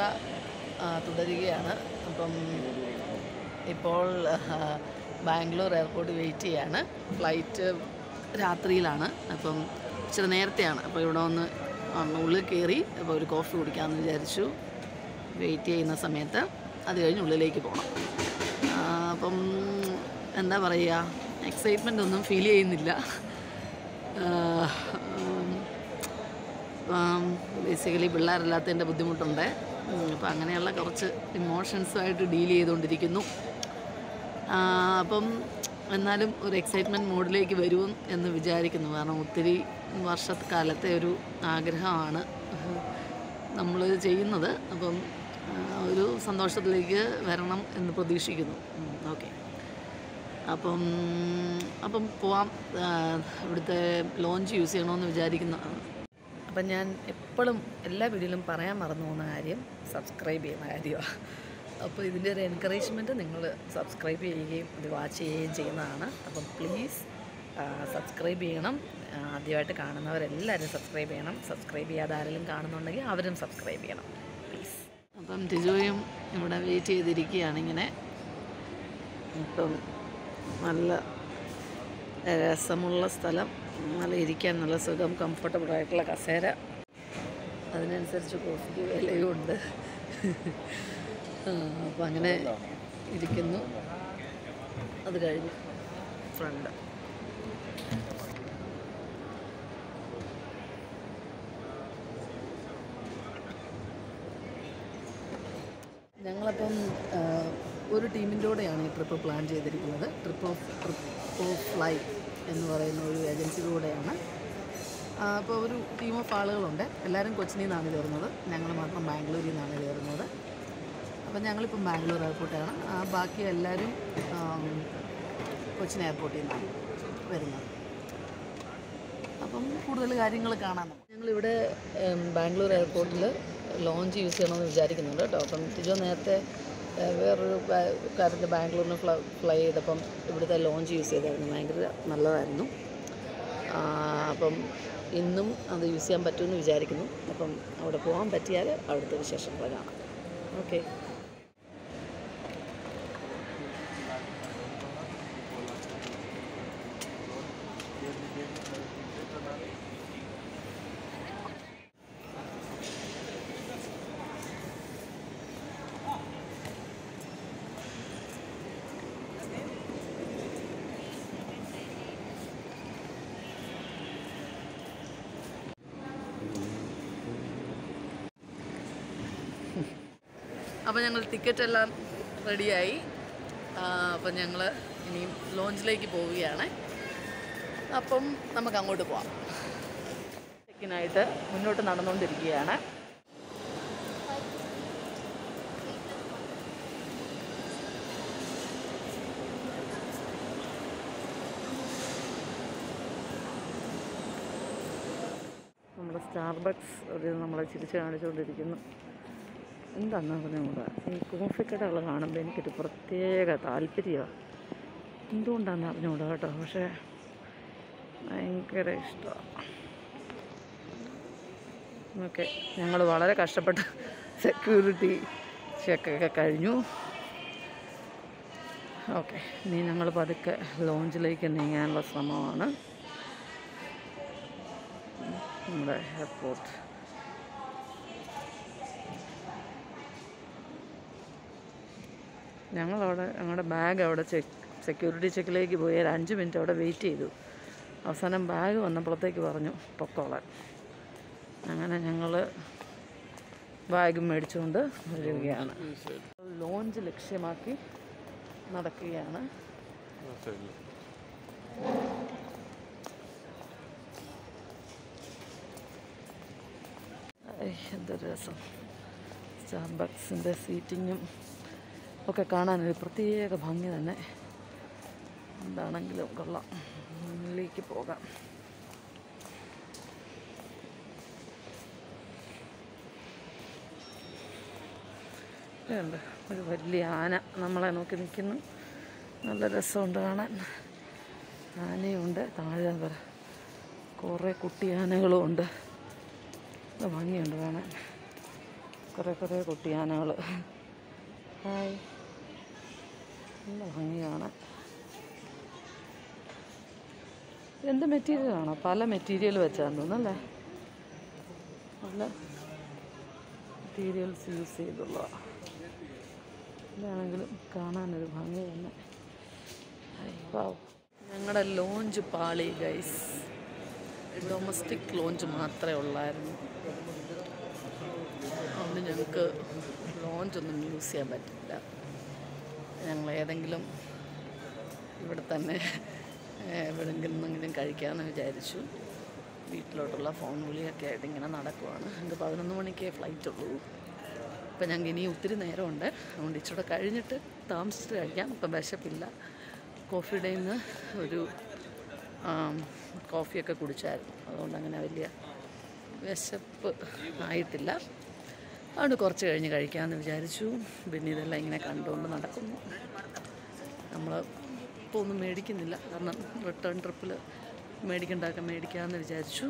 യാത്ര ആ, തുടരുകയാണ് അപ്പം ഇപ്പോൾ ആ, ബാംഗ്ലൂർ എയർപോർട്ട് വെയിറ്റ് ചെയ്യാണ് ഫ്ലൈറ്റ് രാത്രിയിലാണ് അപ്പം ഇച്ചിരി നേരത്തെയാണ് അപ്പോൾ ഇവിടെ ഒന്ന് വന്ന് ഉള്ളിൽ കയറി അപ്പോൾ ഒരു കോഫി കുടിക്കാമെന്ന് വിചാരിച്ചു വെയിറ്റ് ചെയ്യുന്ന സമയത്ത് അത് കഴിഞ്ഞ് ഉള്ളിലേക്ക് പോകണം ആ, അപ്പം എന്താ പറയുക എക്സൈറ്റ്മെൻ്റ് ഒന്നും ഫീൽ ചെയ്യുന്നില്ല ബേസിക്കലി പിള്ളേരില്ലാത്തതിൻ്റെ ബുദ്ധിമുട്ടുണ്ട് അപ്പം അങ്ങനെയുള്ള കുറച്ച് ഇമോഷൻസുമായിട്ട് ഡീൽ ചെയ്തുകൊണ്ടിരിക്കുന്നു ആ, അപ്പം എന്നാലും ഒരു എക്സൈറ്റ്മെൻറ്റ് മോഡിലേക്ക് വരും എന്ന് വിചാരിക്കുന്നു കാരണം ഒത്തിരി വർഷക്കാലത്തെ ഒരു ആഗ്രഹമാണ് നമ്മൾ ചെയ്യുന്നത് അപ്പം ആ, ഒരു സന്തോഷത്തിലേക്ക് വരണം എന്ന് പ്രതീക്ഷിക്കുന്നു ഓക്കെ അപ്പം അപ്പം പോവാം ആ, ഇവിടുത്തെ ലോഞ്ച് യൂസ് ചെയ്യണമെന്ന് വിചാരിക്കുന്നതാണ് അപ്പം ഞാൻ എപ്പോഴും എല്ലാ വീഡിയോയിലും പറയാൻ മറന്നു പോകുന്ന കാര്യം സബ്സ്ക്രൈബ് ചെയ്യുന്ന കാര്യമാണ് അപ്പോൾ ഇതിൻ്റെ ഒരു എൻകറേജ്മെൻറ്റ് നിങ്ങൾ സബ്സ്ക്രൈബ് ചെയ്യുകയും ഇത് വാച്ച് ചെയ്യുകയും ചെയ്യുന്നതാണ് അപ്പം പ്ലീസ് സബ്സ്ക്രൈബ് ചെയ്യണം ആ, ആദ്യമായിട്ട് കാണുന്നവരെല്ലാവരും സബ്സ്ക്രൈബ് ചെയ്യണം സബ്സ്ക്രൈബ് ചെയ്യാതെ ആരെങ്കിലും കാണുന്നുണ്ടെങ്കിൽ അവരും സബ്സ്ക്രൈബ് ചെയ്യണം പ്ലീസ് അപ്പം ടിജോയും ഇവിടെ വെയിറ്റ് ചെയ്തിരിക്കുകയാണ് ഇങ്ങനെ ഇപ്പം നല്ല രസമുള്ള സ്ഥലം നല്ല ഇരിക്കാൻ നല്ല സുഖം കംഫർട്ടബിൾ ആയിട്ടുള്ള കസേര അതിനനുസരിച്ച് കോഫിക്ക് വിലയുണ്ട് അപ്പം അങ്ങനെ ഇരിക്കുന്നു അത് കഴിഞ്ഞ് ഫ്രണ്ട് ഞങ്ങളപ്പം ആ, ഒരു ടീമിൻ്റെ കൂടെയാണ് ഈ ട്രിപ്പ് പ്ലാൻ ചെയ്തിരിക്കുന്നത് trip of trip of fly എന്ന് പറയുന്ന ഒരു ഏജൻസിയിലൂടെയാണ് അപ്പോൾ ഒരു ടീം ഓഫ് ആളുകളുണ്ട് എല്ലാവരും കൊച്ചിനിൽ നിന്നാണ് കയറുന്നത് ഞങ്ങൾ മാത്രം ബാംഗ്ലൂരിൽ നിന്നാണ് കയറുന്നത് അപ്പം ഞങ്ങളിപ്പം ബാംഗ്ലൂർ എയർപോർട്ടാണ് ആ, ബാക്കി എല്ലാവരും ആം, കൊച്ചിൻ എയർപോർട്ടിൽ നിന്നാണ് വരുന്നത് അപ്പം കൂടുതൽ കാര്യങ്ങൾ കാണാം നമുക്ക്. ഞങ്ങളിവിടെ ഉം, ബാംഗ്ലൂർ എയർപോർട്ടിൽ ലോഞ്ച് യൂസ് ചെയ്യണമെന്ന് വിചാരിക്കുന്നുണ്ട് കേട്ടോ അപ്പം ടിജോ നേരത്തെ ഏഹ്, വേറൊരു ബാ- കാര്യത്തിൽ ബാംഗ്ലൂരിന് ഫ്ലൈ ഫ്ലൈ ചെയ്തപ്പം ഇവിടുത്തെ ലോഞ്ച് യൂസ് ചെയ്തായിരുന്നു ഭയങ്കര നല്ലതായിരുന്നു ആ, അപ്പം ഇന്നും അത് യൂസ് ചെയ്യാൻ പറ്റുമെന്ന് വിചാരിക്കുന്നു അപ്പം അവിടെ പോകാൻ പറ്റിയാൽ അവിടുത്തെ വിശേഷങ്ങൾ കാണാം ഓക്കെ അപ്പോൾ ഞങ്ങൾ ടിക്കറ്റ് എല്ലാം റെഡിയായി അപ്പം ഞങ്ങൾ ഇനിയും ലോഞ്ചിലേക്ക് പോവുകയാണ് അപ്പം നമുക്ക് അങ്ങോട്ട് പോവാം ചെക്കിനായിട്ട് മുന്നോട്ട് നടന്നുകൊണ്ടിരിക്കുകയാണ് നമ്മുടെ സ്റ്റാർബക്സ് ഒരു നമ്മളെ ചിരിച്ച് കാണിച്ചുകൊണ്ടിരിക്കുന്നു എന്താണെന്ന് പറഞ്ഞുകൂടാ ഈ കോഫി കടകൾ കാണുമ്പോൾ എനിക്കൊരു പ്രത്യേക താല്പര്യമാണ് എന്തുകൊണ്ടാണെന്ന് അറിഞ്ഞുകൂടാ കേട്ടോ പക്ഷേ ഭയങ്കര ഇഷ്ടമാണ് ഓക്കെ ഞങ്ങൾ വളരെ കഷ്ടപ്പെട്ട് സെക്യൂരിറ്റി ചെക്കൊക്കെ കഴിഞ്ഞു ഓക്കെ ഇനി ഞങ്ങൾ പതുക്കെ ലോഞ്ചിലേക്ക് നീങ്ങാനുള്ള ശ്രമമാണ് നമ്മുടെ എയർപോർട്ട് ഞങ്ങളവിടെ ഞങ്ങളുടെ ബാഗ് അവിടെ ചെക്ക് സെക്യൂരിറ്റി ചെക്കിലേക്ക് പോയി ഒരു അഞ്ച് മിനിറ്റ് അവിടെ വെയിറ്റ് ചെയ്തു അവസാനം ബാഗ് വന്നപ്പോഴത്തേക്ക് പറഞ്ഞു പൊക്കോളാൻ അങ്ങനെ ഞങ്ങൾ ബാഗ് മേടിച്ചുകൊണ്ട് വരികയാണ് ലോഞ്ച് ലക്ഷ്യമാക്കി നടക്കുകയാണ് ഐ, എന്തൊരു രസം സ്റ്റാർബക്സിൻ്റെ സീറ്റിങ്ങും ഒക്കെ കാണാനൊരു പ്രത്യേക ഭംഗി തന്നെ എന്താണെങ്കിലും കൊള്ളാം മുന്നിലേക്ക് പോകാം ഉണ്ട് ഒരു വലിയ ആന നമ്മളെ നോക്കി നിൽക്കുന്നു നല്ല രസമുണ്ട് കാണാൻ ആനയുണ്ട് താഴെ വരെ കുറേ കുട്ടി ആനകളും ഉണ്ട് നല്ല ഭംഗിയുണ്ട് കാണാൻ കുറേ കുറേ കുട്ടിയാനകൾ ഹായ് നല്ല ഭംഗിയാണ് എന്ത് മെറ്റീരിയലാണോ പല മെറ്റീരിയൽ വെച്ചാന്ന് തോന്നുന്നല്ലേ നല്ല മെറ്റീരിയൽസ് യൂസ് ചെയ്തുള്ളതാണ് ഇതാണെങ്കിലും കാണാനൊരു ഭംഗി തന്നെ ഞങ്ങളുടെ ലോഞ്ച് പാളി ഗൈസ് ഡൊമസ്റ്റിക് ലോഞ്ച് മാത്രമേ ഉള്ളായിരുന്നു അതുകൊണ്ട് ഞങ്ങൾക്ക് ലോഞ്ചൊന്നും യൂസ് ചെയ്യാൻ പറ്റില്ല ഞങ്ങൾ ഏതെങ്കിലും ഇവിടെ തന്നെ എവിടെങ്കിലും നിന്നെങ്കിലും കഴിക്കാമെന്ന് വിചാരിച്ചു വീട്ടിലോട്ടുള്ള ഫോൺ വിളിയൊക്കെ ആയിട്ട് ഇങ്ങനെ നടക്കുവാണ് ഞങ്ങൾക്ക് പതിനൊന്ന് മണിക്കേ ഫ്ലൈറ്റ് ഉള്ളൂ അപ്പം ഞങ്ങൾക്ക് ഇനി ഒത്തിരി നേരമുണ്ട് അതുകൊണ്ട് ഇച്ചിരി കഴിഞ്ഞിട്ട് താമസിച്ചിട്ട് കഴിക്കാം ഇപ്പം വിശപ്പില്ല കോഫി ഡേയിൽ നിന്ന് ഒരു ആം, കോഫിയൊക്കെ കുടിച്ചായിരുന്നു അതുകൊണ്ട് അങ്ങനെ വലിയ വിശപ്പ് ആയിട്ടില്ല അതുകൊണ്ട് കുറച്ച് കഴിഞ്ഞ് കഴിക്കാമെന്ന് വിചാരിച്ചു പിന്നെ ഇതെല്ലാം ഇങ്ങനെ കണ്ടുകൊണ്ട് നടക്കുന്നു നമ്മൾ ഇപ്പോൾ ഒന്നും മേടിക്കുന്നില്ല കാരണം റിട്ടേൺ ട്രിപ്പിൽ മേടിക്കണ്ടാക്കാൻ മേടിക്കാമെന്ന് വിചാരിച്ചു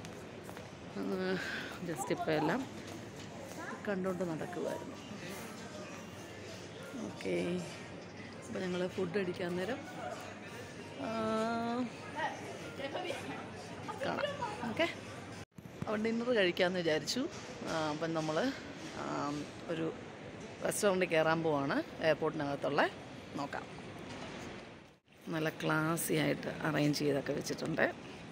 ജസ്റ്റ് ഇപ്പോൾ എല്ലാം കണ്ടുകൊണ്ട് നടക്കുമായിരുന്നു ഓക്കെ അപ്പോൾ ഞങ്ങൾ ഫുഡ് അടിക്കാൻ നേരം ആ, കാണാം ഓക്കെ അപ്പോൾ ഡിന്നർ കഴിക്കാമെന്ന് വിചാരിച്ചു ആ, അപ്പം നമ്മൾ ഒരു റെസ്റ്റോറൻറ്റിൽ കയറാൻ പോവാണ് എയർപോർട്ടിനകത്തുള്ള നോക്കാം നല്ല ക്ലാസി ആയിട്ട് അറേഞ്ച് ചെയ്തൊക്കെ വെച്ചിട്ടുണ്ട്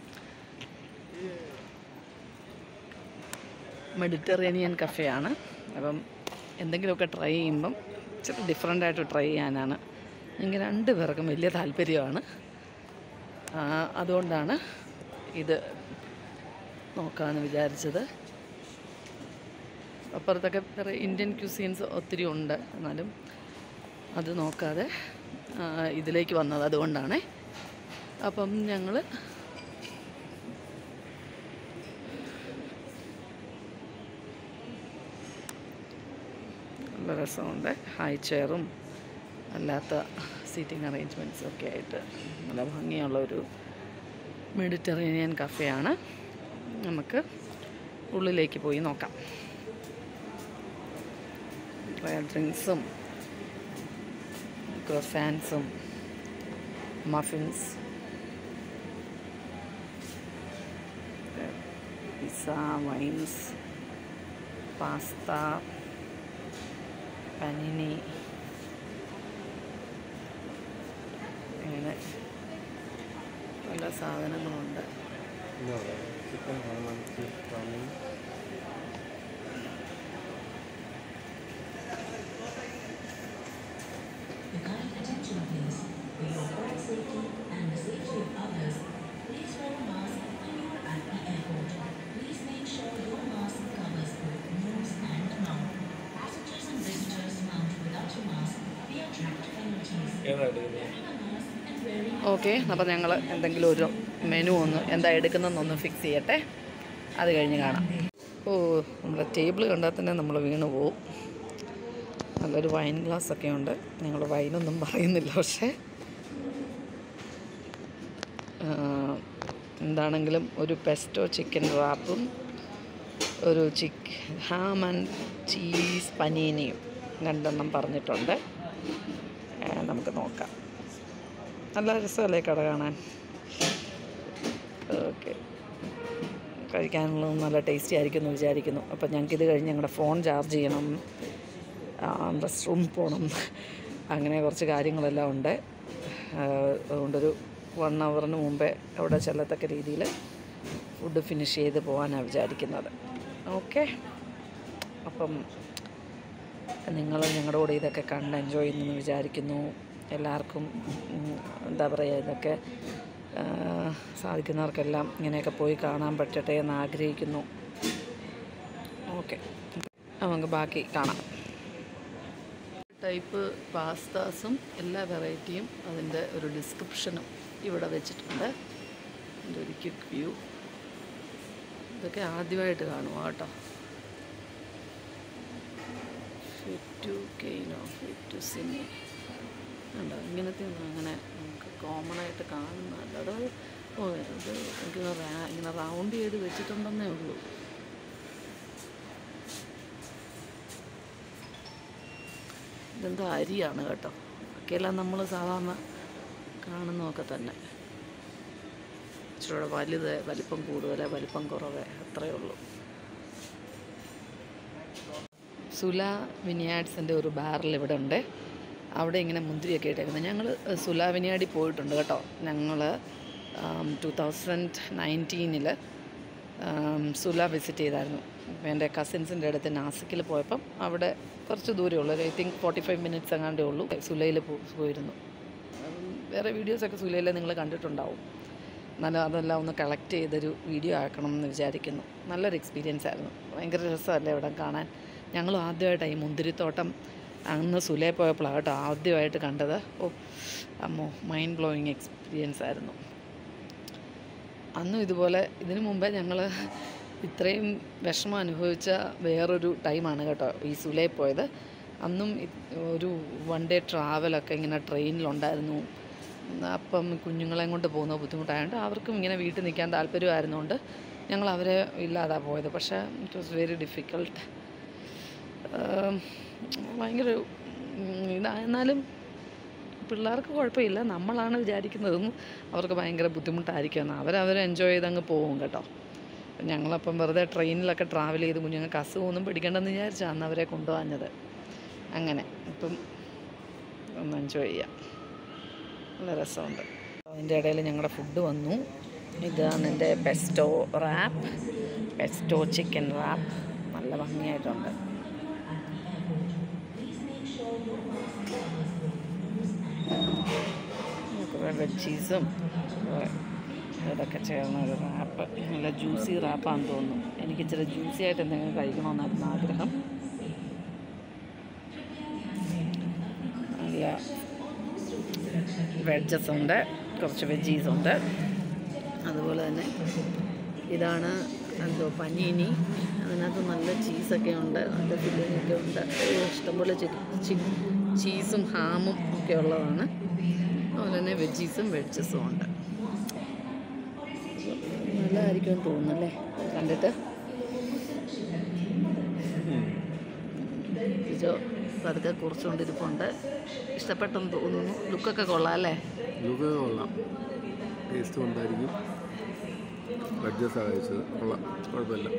മെഡിറ്ററേനിയൻ കഫേയാണ് അപ്പം എന്തെങ്കിലുമൊക്കെ ട്രൈ ചെയ്യുമ്പം ഇച്ചിരി ഡിഫറെൻ്റ് ആയിട്ട് ട്രൈ ചെയ്യാനാണ് എനിക്ക് രണ്ട് പേർക്കും വലിയ താല്പര്യമാണ് ആ, അതുകൊണ്ടാണ് ഇത് നോക്കാമെന്ന് വിചാരിച്ചത് അപ്പുറത്തൊക്കെ വേറെ ഇന്ത്യൻ ക്യൂസീൻസ് ഒത്തിരി ഉണ്ട് എന്നാലും അത് നോക്കാതെ ആ, ഇതിലേക്ക് വന്നത് അതുകൊണ്ടാണ് അപ്പം ഞങ്ങൾ നല്ല രസമുണ്ട് ഹൈ ചെയറും അല്ലാത്ത സീറ്റിംഗ് അറേഞ്ച്മെൻറ്റ്സും ഒക്കെ ആയിട്ട് നല്ല ഭംഗിയുള്ള ഒരു മെഡിറ്ററേനിയൻ കഫേയാണ് നമുക്ക് ഉള്ളിലേക്ക് പോയി നോക്കാം ഡ്രൈ ഡ്രിങ്ക്സും ക്രൊസാൻസും muffins pizza wines pasta panini അങ്ങനെ പല സാധനങ്ങളുണ്ട് No, chicken Hainan beef ramen. The kind attention please. For your own safety and the safety of others, please wear a mask when you are at the airport. Please make sure your mask covers both nose and mouth. Passengers and visitors mount without a mask, be attract penalties. Wearing a mask and wearing okay അപ്പോൾ ഞങ്ങൾ എന്തെങ്കിലും ഒരു menu ഒന്ന് എന്താ എടുക്കുന്നതെന്നൊന്ന് fix ചെയ്യട്ടെ അത് കഴിഞ്ഞ് കാണാം ഓ നമ്മുടെ ടേബിൾ കണ്ടാൽ തന്നെ നമ്മൾ വീണ് പോവും നല്ലൊരു വൈൻ ഗ്ലാസ് ഒക്കെ ഉണ്ട് ഞങ്ങൾ വൈനൊന്നും പറയുന്നില്ല പക്ഷേ ആ, എന്താണെങ്കിലും ഒരു പെസ്റ്റോ ചിക്കൻ റാപ്പും ഒരു ചിക്ക് ഹാം ആൻഡ് ചീസ് പനീനിയും രണ്ടെണ്ണം പറഞ്ഞിട്ടുണ്ട് ആ, നമുക്ക് നോക്കാം നല്ല രസമല്ലേ കട കാണാൻ ഓക്കെ കഴിക്കാനുള്ളത് നല്ല ടേസ്റ്റി ആയിരിക്കും എന്ന് വിചാരിക്കുന്നു അപ്പം ഞങ്ങൾക്ക് ഇത് കഴിഞ്ഞ് ഞങ്ങളുടെ ഫോൺ ചാർജ് ചെയ്യണം റെസ്റ്റ് റൂമിൽ പോകണം അങ്ങനെ കുറച്ച് കാര്യങ്ങളെല്ലാം ഉണ്ട് ആ, അതുകൊണ്ടൊരു വൺ അവറിന് മുമ്പേ അവിടെ ചെല്ലത്തക്ക രീതിയിൽ ഫുഡ് ഫിനിഷ് ചെയ്ത് പോകാനാണ് വിചാരിക്കുന്നത് ഓക്കെ അപ്പം നിങ്ങൾ ഞങ്ങളുടെ കൂടെ ഇതൊക്കെ കണ്ട് എൻജോയ് ചെയ്യുന്നെന്ന് വിചാരിക്കുന്നു എല്ലാവർക്കും ഉം, എന്താ പറയുക ഇതൊക്കെ ആ, സാധിക്കുന്നവർക്കെല്ലാം ഇങ്ങനെയൊക്കെ പോയി കാണാൻ പറ്റട്ടെ എന്ന് ആഗ്രഹിക്കുന്നു ഓക്കെ നമുക്ക് ബാക്കി കാണാം ടൈപ്പ് പാസ്താസും എല്ലാ വെറൈറ്റിയും അതിൻ്റെ ഒരു ഡിസ്ക്രിപ്ഷനും ഇവിടെ വെച്ചിട്ടുണ്ട് അതിൻ്റെ ഒരു ക്വിക്ക് വ്യൂ ഇതൊക്കെ ആദ്യമായിട്ട് കാണുക കേട്ടോ ഫിറ്റ് കെയിനോ ഫിറ്റ് സിനി ഉണ്ടോ ഇങ്ങനത്തെ ഒന്നും അങ്ങനെ നമുക്ക് കോമൺ ആയിട്ട് കാണുന്നതല്ല അത് ഓ ഇത് എനിക്ക് റാ- ഇങ്ങനെ റൗണ്ട് ചെയ്ത് വെച്ചിട്ടുണ്ടെന്നേ ഉള്ളൂ ഇതെന്തോ അരിയാണ് കേട്ടോ ഒക്കെയെല്ലാം നമ്മൾ സാധാരണ കാണുന്നതൊക്കെ തന്നെ ഇച്ചിരി വലുത് വലിപ്പം കൂടുതൽ വലിപ്പം കുറവ് അത്രയേ ഉള്ളൂ സുല വിനിയാഡ്സിൻ്റെ ഒരു ബാറിൽ ഇവിടെ ഉണ്ട് അവിടെ ഇങ്ങനെ മുന്തിരിയൊക്കെ ഇട്ടേക്കുന്നത് ഞങ്ങൾ സുല വിനിയാഡിൽ പോയിട്ടുണ്ട് കേട്ടോ ഞങ്ങൾ ടു തൗസൻഡ് നയൻറ്റീനിൽ സുല വിസിറ്റ് ചെയ്തായിരുന്നു എൻ്റെ കസിൻസിൻ്റെ അടുത്ത് നാസിക്കിൽ പോയപ്പം അവിടെ കുറച്ച് ദൂരമേ ഉള്ളൂ I think forty five minutes എങ്ങാണ്ടേ ഉള്ളൂ സുലയിൽ പോയിരുന്നു ഉം, വേറെ വീഡിയോസൊക്കെ സുലയിൽ നിങ്ങൾ കണ്ടിട്ടുണ്ടാവും എന്നാലും അതെല്ലാം ഒന്ന് കളക്ട് ചെയ്തൊരു വീഡിയോ ആക്കണം എന്ന് വിചാരിക്കുന്നു നല്ലൊരു എക്സ്പീരിയൻസ് ആയിരുന്നു ഭയങ്കര രസമല്ലേ ഇവിടെ കാണാൻ ഞങ്ങളും ആദ്യമായിട്ടാണ് ഈ മുന്തിരിത്തോട്ടം അന്ന് സുലേ പോയപ്പോഴാണ് കേട്ടോ ആദ്യമായിട്ട് കണ്ടത് ഓ അമ്മോ മൈൻഡ് ബ്ലോയിങ് എക്സ്പീരിയൻസ് ആയിരുന്നു അന്നും ഇതുപോലെ ഇതിനു മുമ്പേ ഞങ്ങൾ ഇത്രയും വിഷമം അനുഭവിച്ച വേറൊരു ടൈമാണ് കേട്ടോ ഈ സുലേ പോയത് അന്നും ഇത് ഒരു വൺ ഡേ ട്രാവലൊക്കെ ഇങ്ങനെ ട്രെയിനിലുണ്ടായിരുന്നു അപ്പം കുഞ്ഞുങ്ങളെയും കൊണ്ട് പോകുന്ന ബുദ്ധിമുട്ടായതുകൊണ്ട് അവർക്കും ഇങ്ങനെ വീട്ടിൽ നിൽക്കാൻ താല്പര്യമായിരുന്നുകൊണ്ട് ഞങ്ങൾ അവരെ ഇല്ലാതാ പോയത് പക്ഷേ ഇറ്റ് വാസ് വെരി ഡിഫിക്കൾട്ട് ഭയങ്കര ഉം, ഇതാ എന്നാലും പിള്ളേർക്ക് കുഴപ്പമില്ല നമ്മളാണ് വിചാരിക്കുന്നതെന്ന് അവർക്ക് ഭയങ്കര ബുദ്ധിമുട്ടായിരിക്കുമെന്ന് അവരവർ എൻജോയ് ചെയ്ത് അങ്ങ് പോകും കേട്ടോ അപ്പം ഞങ്ങളപ്പം വെറുതെ ട്രെയിനിലൊക്കെ ട്രാവൽ ചെയ്ത് കുഞ്ഞുങ്ങൾക്ക് അസുഖമൊന്നും പിടിക്കണ്ടെന്ന് വിചാരിച്ചാണ് അന്ന് അവരെ കൊണ്ടുപോകാഞ്ഞത് അങ്ങനെ ഇപ്പം ഒന്ന് എൻജോയ് ചെയ്യാം നല്ല രസമുണ്ട് അതിൻ്റെ ഇടയിൽ ഞങ്ങളുടെ ഫുഡ് വന്നു ഇതാണ് എൻ്റെ pesto wrap pesto chicken wrap നല്ല ഭംഗിയായിട്ടുണ്ട് കുറേ വെജീസും ഇതൊക്കെ ചേർന്ന ഒരു റാപ്പ് നല്ല ജ്യൂസി റാപ്പാന്ന് തോന്നുന്നു എനിക്ക് ഇച്ചിരി ജ്യൂസി ആയിട്ട് എന്തെങ്കിലും കഴിക്കണമെന്നായിരുന്നു ആഗ്രഹം നല്ല വെഡ്ജസ് ഉണ്ട് കുറച്ച് വെജീസ് ഉണ്ട് അതുപോലെ തന്നെ ഇതാണ് എന്തോ പനീനി അതിനകത്ത് നല്ല ചീസൊക്കെ ഉണ്ട് നല്ല ഫില്ലിംഗ് ഒക്കെ ഉണ്ട് ഒരു ഇഷ്ടംപോലെ ചീസും ഹാമും ഒക്കെ ഉള്ളതാണ് അതുപോലെ തന്നെ വെജീസും വെഡ്ജസും ഉണ്ട് നല്ലതായിരിക്കുമെന്ന് തോന്നുന്നല്ലേ കണ്ടിട്ട് ജിജോ പതുക്കെ കുറിച്ചുകൊണ്ടിരിപ്പുണ്ട് ഇഷ്ടപ്പെട്ടെന്ന് തോന്നുന്നു ലുക്കൊക്കെ കൊള്ളാം അല്ലേ ലുക്ക് കൊള്ളാം ടേസ്റ്റും ഉണ്ടായിരിക്കും അഡ്ജസ്റ്റ് കഴിച്ചത് കൊള്ളാം കുഴപ്പമില്ല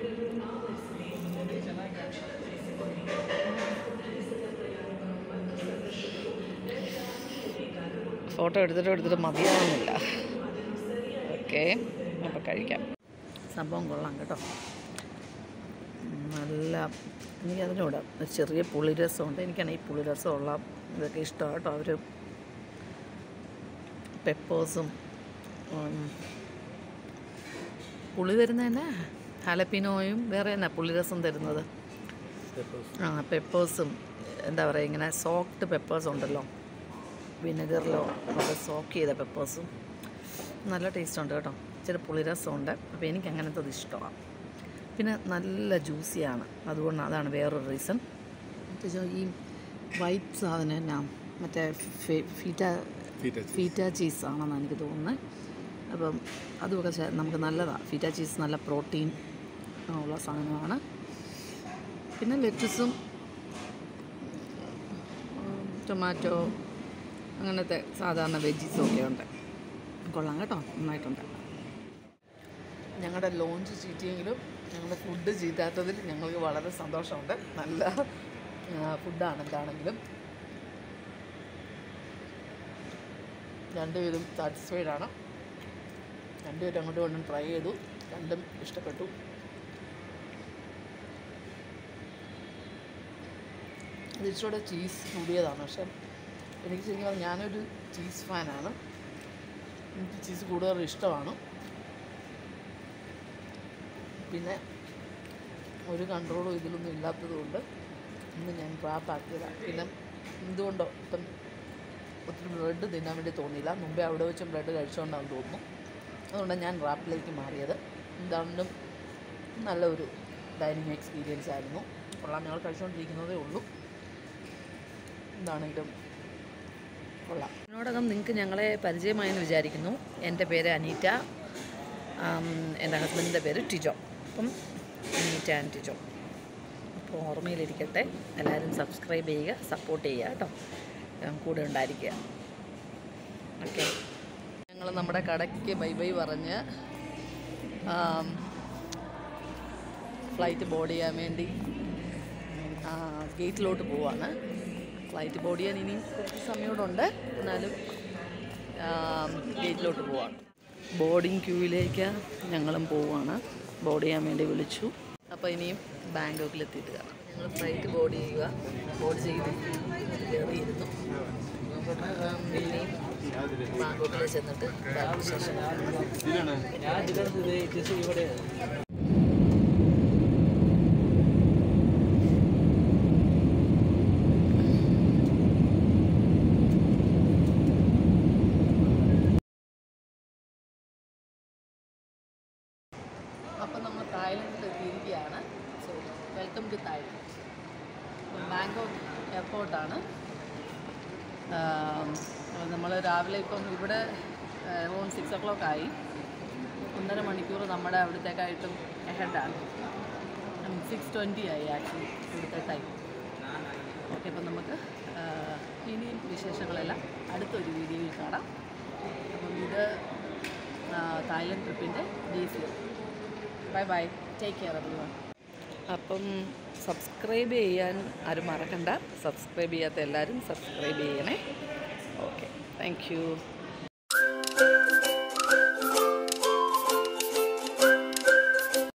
ഫോട്ടോ എടുത്തിട്ട് എടുത്തിട്ട് മതിയാവുന്നില്ല ഓക്കെ അപ്പോൾ കഴിക്കാം സംഭവം കൊള്ളാം കേട്ടോ ഉം, നല്ല എനിക്ക് അതിനോട് ഒരു ചെറിയ പുളിരസമുണ്ട് എനിക്കാണ് ഈ പുളിരസമുള്ള ഇതൊക്കെ ഇഷ്ടമാണ് കേട്ടോ അവർ പെപ്പേഴ്സും പുളി തരുന്നതന്നെ ഹലപ്പിനോയും വേറെ തന്നെ പുളിരസം തരുന്നത് ആ പെപ്പേഴ്സും എന്താ പറയുക ഇങ്ങനെ സോക്ട് പെപ്പേഴ്സ് ഉണ്ടല്ലോ വിനെഗറിലോ ഒക്കെ സോക്ക് ചെയ്ത പെപ്പേഴ്സും നല്ല ടേസ്റ്റ് ഉണ്ട് കേട്ടോ ഇച്ചിരി പുളിരസമുണ്ട് അപ്പോൾ എനിക്ക് അങ്ങനത്തെ ഇഷ്ടമാണ് പിന്നെ നല്ല ജ്യൂസിയാണ് അതുകൊണ്ട് അതാണ് വേറൊരു റീസൺ ഈ വൈറ്റ് സാധനം എന്നാ മറ്റേ ഫെ- feta Feta cheese. Feta cheese ആണെന്നാണ് എനിക്ക് തോന്നുന്നത് അപ്പം അതുമൊക്കെ ചേ- നമുക്ക് നല്ലതാണ് ഫീറ്റ ചീസ് നല്ല പ്രോട്ടീൻ ഉള്ള സാധനമാണ് പിന്നെ ലെറ്റസും ടൊമാറ്റോ അങ്ങനത്തെ സാധാരണ വെജീസും ഒക്കെ ഉണ്ട് കൊള്ളാം കേട്ടോ നന്നായിട്ടുണ്ട് ഞങ്ങളുടെ ലോഞ്ച് ചീറ്റിയെങ്കിലും ഞങ്ങളുടെ ഫുഡ് ചീറ്റാത്തതിൽ ഞങ്ങൾക്ക് വളരെ സന്തോഷമുണ്ട് നല്ല ഫുഡാണ് എന്താണെങ്കിലും രണ്ടുപേരും സാറ്റിസ്ഫൈഡ് ആണ് രണ്ടുപേരും അങ്ങോട്ടും ഇങ്ങോട്ടും ട്രൈ ചെയ്തു രണ്ടും ഇഷ്ടപ്പെട്ടു ഇത് ഇച്ചിരൂടെ ചീസ് കൂടിയതാണ് പക്ഷെ എനിക്ക് ശരിക്കും പറഞ്ഞാൽ ഞാനൊരു ചീസ് ഫാനാണ് എനിക്ക് ചീസ് കൂടുതൽ ഇഷ്ടമാണ് പിന്നെ ഒരു കൺട്രോളും ഇതിലൊന്നും ഇല്ലാത്തത് കൊണ്ട് ഇന്ന് ഞാൻ റാപ്പാക്കിയതാണ് പിന്നെ എന്തുകൊണ്ടോ ഇപ്പം ഒത്തിരി ബ്രെഡ് തിന്നാൻ വേണ്ടി തോന്നിയില്ല മുമ്പേ അവിടെ വെച്ചും ബ്രെഡ് കഴിച്ചുകൊണ്ടാണെന്ന് തോന്നുന്നു അതുകൊണ്ടാണ് ഞാൻ റാപ്പിലേക്ക് മാറിയത് എന്താണെങ്കിലും നല്ലൊരു ഡൈനിങ് എക്സ്പീരിയൻസ് ആയിരുന്നു കൊള്ളാം ഞങ്ങൾ കഴിച്ചുകൊണ്ടിരിക്കുന്നതേ ഉള്ളൂ എന്താണെങ്കിലും കൊള്ളാം ഇതിനോടകം നിങ്ങൾക്ക് ഞങ്ങളെ പരിചയമായെന്ന് വിചാരിക്കുന്നു എൻ്റെ പേര് അനീറ്റ ആം, എൻ്റെ ഹസ്ബൻഡിൻ്റെ പേര് ടിജോ അപ്പം അനീറ്റ ആൻഡ് ടിജോ അപ്പോൾ ഓർമ്മയിലിരിക്കട്ടെ എല്ലാവരും സബ്സ്ക്രൈബ് ചെയ്യുക സപ്പോർട്ട് ചെയ്യുക കേട്ടോ ഞാൻ കൂടെ ഉണ്ടായിരിക്കുക ഓക്കെ ഞങ്ങൾ നമ്മുടെ കടയ്ക്ക് ബൈ ബൈ പറഞ്ഞ് ഫ്ലൈറ്റ് ബോർഡ് ചെയ്യാൻ വേണ്ടി ആ, ഗേറ്റിലോട്ട് പോവാണ് ഫ്ലൈറ്റ് ബോർഡ് ചെയ്യാൻ ഇനിയും കുറച്ച് സമയമുണ്ട് എന്നാലും ആ, ഗേറ്റിലോട്ട് പോവാണ് ബോർഡിംഗ് ക്യൂവിലേക്ക് ഞങ്ങളും പോവാണ് ബോർഡ് ചെയ്യാൻ വേണ്ടി വിളിച്ചു അപ്പോൾ ഇനിയും ബാങ്കോക്കിൽ എത്തിയിട്ട് കാണാം ഞങ്ങൾ ഫ്ലൈറ്റ് ബോർഡ് ചെയ്യുക ബോർഡ് ചെയ്ത് കയറിയിരുന്നു ഇനിയും ബാങ്കോക്കിൽ ചെന്നിട്ട് ബാക്കി വിശേഷം അപ്പം നമ്മൾ തായ്ലൻഡിൽ എത്തിയിരിക്കുകയാണ് so welcome to Thailand Bangkok എയർപോർട്ടാണ് നമ്മൾ രാവിലെ ഇപ്പം ഇവിടെ അറൗണ്ട് സിക്സ് ഒ ക്ലോക്ക് ആയി ഒന്നര മണിക്കൂർ നമ്മുടെ അവിടത്തേക്കായിട്ടും ഹെഡാണ് സിക്സ് ട്വൻറ്റി ആയി ആക്ച്വലി ഇവിടുത്തെ ടൈം ഓക്കെ അപ്പം നമുക്ക് ആ, ഇനിയും വിശേഷങ്ങളെല്ലാം അടുത്തൊരു വീഡിയോയിൽ കാണാം അപ്പം ഇത് ആ, തായ്ലൻഡ് ട്രിപ്പിൻ്റെ day see bye bye take care every അപ്പം സബ്സ്ക്രൈബ് ചെയ്യാൻ ആരും മറക്കണ്ട സബ്സ്ക്രൈബ് ചെയ്യാത്ത എല്ലാവരും സബ്സ്ക്രൈബ് ചെയ്യണേ ഓക്കെ താങ്ക് യു